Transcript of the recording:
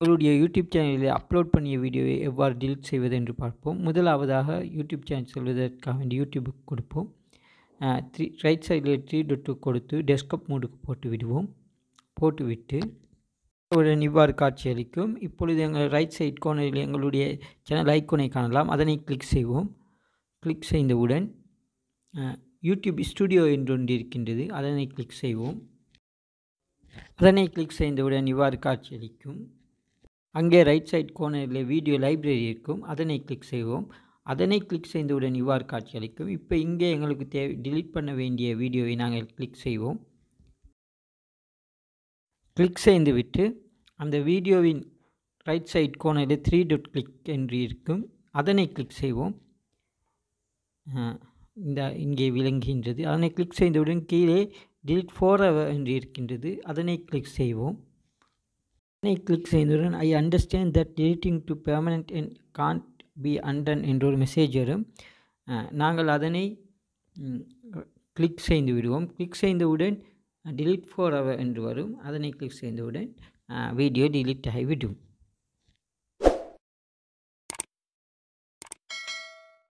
உங்களுடைய யூடியூப் சேனலில் அப்லோட் பண்ணிய வீடியோவை எவ்வாறு delete செய்வது என்று பார்ப்போம் முதலாவதாக யூடியூப் சேனல் செல்வதற்காக வேண்டி யூடியூபுக்கு கொடுப்போம் த்ரீ ரைட் சைடில் த்ரீ டொட்டு கொடுத்து டெஸ்க்டாப் மோடுக்கு போட்டு விடுவோம் போட்டுவிட்டு உடன் இவ்வாறு காட்சியளிக்கும் இப்பொழுது எங்கள் ரைட் சைட் கோனரில் எங்களுடைய சேனல் ஐக்கோனை காணலாம் அதனை கிளிக் செய்வோம் கிளிக் செய்தவுடன் அஹ், யூடியூப் ஸ்டுடியோ என்று ஒன்று இருக்கின்றது அதனை கிளிக் செய்வோம் அதனை கிளிக் செய்தவுடன் இவ்வாறு காட்சியளிக்கும் அங்கே ரைட் சைட் கோனரில் வீடியோ லைப்ரரி இருக்கும் அதனை கிளிக் செய்வோம் அதனை கிளிக் செய்தவுடன் இவ்வாறு காட்சியளிக்கும் இப்போ இங்கே எங்களுக்கு தேவை delete பண்ண வேண்டிய வீடியோவை நாங்கள் கிளிக் செய்வோம் கிளிக் செய்துவிட்டு அந்த வீடியோவின் ரைட் சைட் கோனரில் த்ரீ டாட் கிளிக் என்று இருக்கும் அதனை கிளிக் செய்வோம் அஹ், இந்த இங்கே விளங்குகின்றது அதனை கிளிக் செய்தவுடன் கீழே delete forever என்று இருக்கின்றது அதனை கிளிக் செய்வோம் அதனை கிளிக் செய்தவுடன் I understand that deleting to permanent and can't be undone என்ற ஒரு மெசேஜ் வரும் அஹ், நாங்கள் அதனை கிளிக் செய்து விடுவோம் கிளிக் செய்தவுடன் delete forever என்று வரும் அதனை கிளிக் செய்தவுடன் வீடியோ delete ஆகிவிடும்